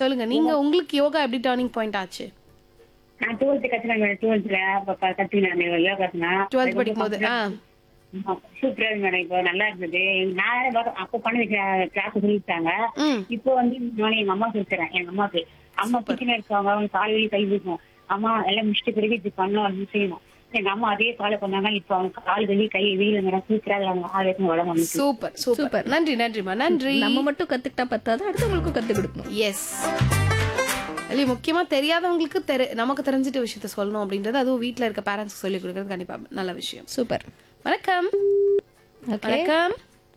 சொல்லுங்க நீங்க உங்களுக்கு யோகா எப்படி டர்னிங் பாயிண்ட் ஆச்சு நான் டுவெல்த் கத்துனேன் மேடம் டுவெல்த்ல கத்துக்கினேன் யோகா கத்துனேன் டுவெல்த் படிக்கும் போது ஆ சூப்பரா இருக்கு மேடம் இப்போ நல்லா இருந்தது நான் வர- அப்போ பண்ண கிளாஸ் சொல்லிட்டாங்க ம் இப்போ வந்து நானே எங்க அம்மா சொல்லித்தரேன் எங்க அம்மாக்கு அம்மா கிச்சன் இருக்காங்க அவங்க காலையில கை வீசும் அம்மா எல்லாம் முடிச்சிட்டு பிறகு இது பண்ணணும் அப்படின்னு செய்யணும் எங்க அம்மா அதே ஃபாலோ பண்ணாங்க இப்போ அவங்க கால் வெளி கை வீல மேடம் சூப்பரா இருக்காங்க ஆரோக்கியம் உடம்பு அமைச்சு சூப்பர் சூப்பர் நன்றி நன்றிமா நன்றி நம்ம மட்டும் கத்துக்கிட்டா பத்தாது அடுத்தவங்களுக்கும் கத்து கொடுக்கணும் எஸ் இல்ல முக்கியமா தெரியாதவங்களுக்கு தெரி நமக்கு தெரிஞ்சிட்ட விஷயத்த சொல்லணும் அப்படின்றது அதுவும் வீட்ல இருக்க பேரண்ட்ஸ்க்கு சொல்லி கொடுக்கறது கண்டிப்பா நல்ல விஷயம் சூப்பர் வணக்கம் ஓகே வணக்கம்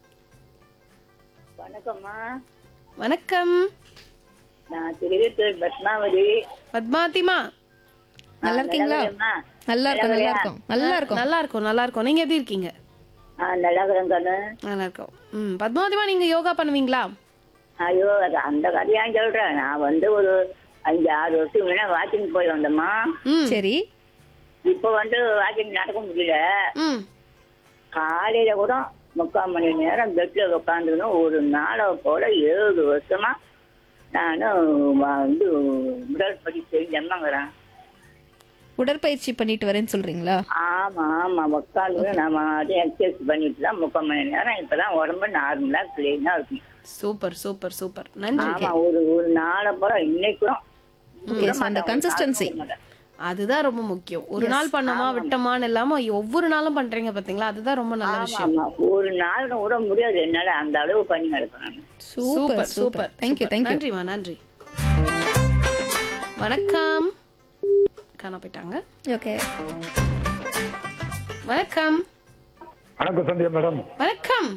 வணக்கம்மா வணக்கம் நான் திருவேத்தூர் பத்மாவதி பத்மாத்திமா நல்லா இருக்கீங்களா நல்லா இருக்கும் நல்லா இருக்கும் நல்லா இருக்கும் நல்லா இருக்கும் நல்லா இருக்கும் நீங்க எப்படி இருக்கீங்க நல்லா இருக்கிறேன் நல்லா இருக்கும் ம் பத்மாவதிமா நீங்க யோகா பண்ணுவீங்களா ஐயோ அது அந்த கதையா சொல்றேன் நான் வந்து ஒரு அஞ்சு ஆறு வருஷம் முன்ன வாக்கிங் போய் வந்தேம்மா ம் சரி இப்போ வந்து வாக்கிங் நடக்க முடியல ம் காலையில கூட முக்கால் மணி நேரம் பெட்ல உட்காந்துக்கணும் ஒரு நாளை போல ஏழு வருஷமா நானும் வந்து உடற்படி செஞ்சம்மாங்கிறேன் உடற்பயிற்சி பண்ணிட்டு வரேன்னு சொல்றீங்களா ஆமா ஆமா உட்காந்து நாம அதே எக்ஸசைஸ் பண்ணிட்டு தான் முக்கால் மணி நேரம் இப்பதான் உடம்பு நார்மலா கிளீனா இருக்கும் சூப்பர் சூப்பர் சூப்பர் நன்றி ஆமா ஒரு ஒரு நாளை பூரா இன்னைக்கும் Yes, அந்த கன்சிஸ்டன்சி அதுதான் ரொம்ப முக்கியம் ஒரு நாள் பண்ணோமா விட்டோமான்னு இல்லாம ஒவ்வொரு நாளும் பண்றீங்க பாத்தீங்களா அதுதான் ரொம்ப நல்ல விஷயம் ஆமா ஒரு நாள் கூட முடியாது என்னால அந்த அளவு பண்ணி நடக்கணும் சூப்பர் சூப்பர் தேங்க்யூ தேங்க்யூ நன்றிமா நன்றி வணக்கம் காண போயிட்டாங்க ஓகே வணக்கம் வணக்கம் சந்தியா மேடம் வணக்கம்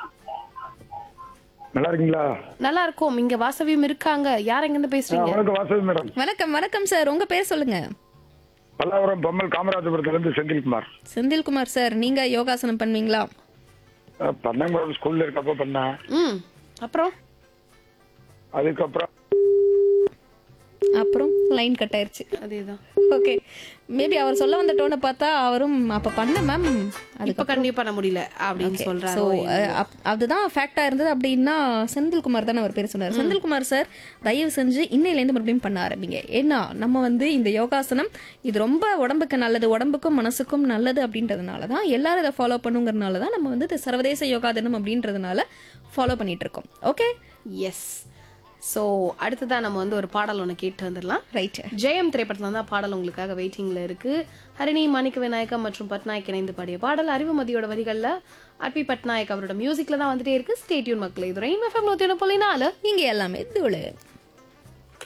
நல்லா இருக்கீங்களா நல்லா இருக்கும் இங்க வாசவியும் இருக்காங்க யார் எங்க இருந்து ஆ, பேசுறீங்க வணக்கம் வாசவி மேடம் வணக்கம் வணக்கம் சார் உங்க பேர் சொல்லுங்க பல்லாவரம் பொம்மல் காமராஜபுரத்துல இருந்து செந்தில்குமார் செந்தில்குமார் சார் நீங்க யோகாசனம் பண்ணுவீங்களா ஆ, பன்னங்குளம் ஸ்கூல்ல இருக்கப்போ பண்ணேன் ம் அப்புறம் அதுக்கப்புறம் அப்புறம் லைன் கட் ஆயிருச்சு அதேதான் ஓகே மேபி அவர் சொல்ல வந்த டோனை பார்த்தா அவரும் அப்ப பண்ண மேம் இப்ப கண்டிப்பா பண்ண முடியல அப்படின்னு ஸோ சொல்றாரு அதுதான் ஃபேக்டா இருந்தது அப்படின்னா செந்தில்குமார் தானே அவர் பேர் சொன்னார் செந்தில்குமார் சார் தயவு செஞ்சு இன்னையிலேருந்து மறுபடியும் பண்ண ஆரம்பிங்க ஏன்னா நம்ம வந்து இந்த யோகாசனம் இது ரொம்ப உடம்புக்கு நல்லது உடம்புக்கும் மனசுக்கும் நல்லது அப்படின்றதுனால தான் எல்லாரும் இதை ஃபாலோ பண்ணுங்கிறதுனால தான் நம்ம வந்து இது சர்வதேச யோகா தினம் அப்படின்றதுனால ஃபாலோ பண்ணிட்டு இருக்கோம் ஓகே எஸ் ஸோ அடுத்ததான் நம்ம வந்து ஒரு பாடல் ஒன்று கேட்டு வந்துடலாம் ரைட் ஜெயம் திரைப்படத்துல தான் பாடல் உங்களுக்காக வெயிட்டிங்ல இருக்கு ஹரிணி மாணிக்க விநாயகம் மற்றும் பட்நாயக் இணைந்து பாடிய பாடல் அறிவுமதியோட வரிகள்ல அர்பி பட்நாயக் அவரோட மியூசிக்ல தான் வந்துட்டே இருக்கு ஸ்டேட்யூன் மக்கள் இது ரெயின் எஃப்எம் நூத்தி ஒன்று புள்ளி நாலு இங்க எல்லாமே தூளு